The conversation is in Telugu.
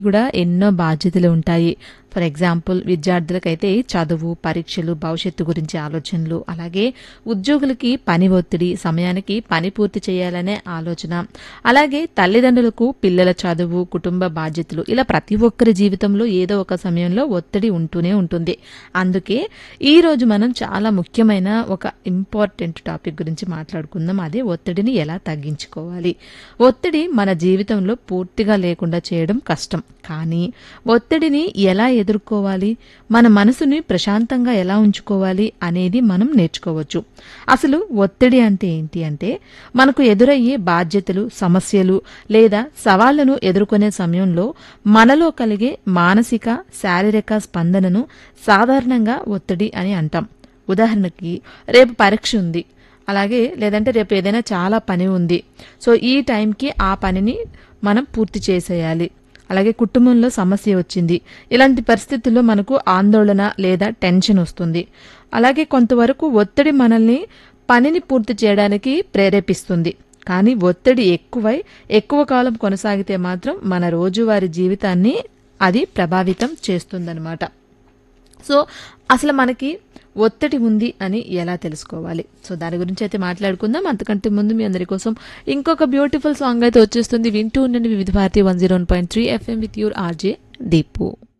కూడా ఎన్నో బాధ్యతలు ఉంటాయి ఫర్ ఎగ్జాంపుల్ విద్యార్థులకైతే చదువు పరీక్షలు భవిష్యత్తు గురించి ఆలోచనలు అలాగే ఉద్యోగులకి పని ఒత్తిడి సమయానికి పని పూర్తి చేయాలనే ఆలోచన అలాగే తల్లిదండ్రులకు పిల్లల చదువు కుటుంబ బాధ్యతలు ఇలా ప్రతి ఒక్కరి జీవితంలో ఏదో ఒక సమయంలో ఒత్తిడి ఉంటూనే ఉంటుంది అందుకే ఈ రోజు మనం చాలా ముఖ్యమైన ఒక ఇంపార్టెంట్ టాపిక్ గురించి మాట్లాడుకుందాం అదే ఒత్తిడిని ఎలా తగ్గించుకోవాలి ఒత్తిడి మన జీవితంలో పూర్తిగా లేకుండా చేయడం కష్టం కానీ ఒత్తిడిని ఎలా ఎదుర్కోవాలి మన మనసుని ప్రశాంతంగా ఎలా ఉంచుకోవాలి అనేది మనం నేర్చుకోవచ్చు అసలు ఒత్తిడి అంటే ఏంటి అంటే మనకు ఎదురయ్యే బాధ్యతలు సమస్యలు లేదా సవాళ్లను ఎదుర్కొనే సమయంలో మనలో కలిగే మానసిక శారీరక స్పందనను సాధారణంగా ఒత్తిడి అని అంటాం ఉదాహరణకి రేపు పరీక్ష ఉంది అలాగే లేదంటే రేపు ఏదైనా చాలా పని ఉంది సో ఈ టైంకి ఆ పనిని మనం పూర్తి చేసేయాలి అలాగే కుటుంబంలో సమస్య వచ్చింది ఇలాంటి పరిస్థితుల్లో మనకు ఆందోళన లేదా టెన్షన్ వస్తుంది అలాగే కొంతవరకు ఒత్తిడి మనల్ని పనిని పూర్తి చేయడానికి ప్రేరేపిస్తుంది కానీ ఒత్తిడి ఎక్కువై ఎక్కువ కాలం కొనసాగితే మాత్రం మన రోజువారీ జీవితాన్ని అది ప్రభావితం చేస్తుందన్నమాట సో అసలు మనకి ఒత్తిడి ఉంది అని ఎలా తెలుసుకోవాలి సో దాని గురించి అయితే మాట్లాడుకుందాం అంతకంటే ముందు మీ అందరి కోసం ఇంకొక బ్యూటిఫుల్ సాంగ్ అయితే వచ్చేస్తుంది వింటూ ఉండండి Vividh Bharati one zero point three FM with your RJ Deepu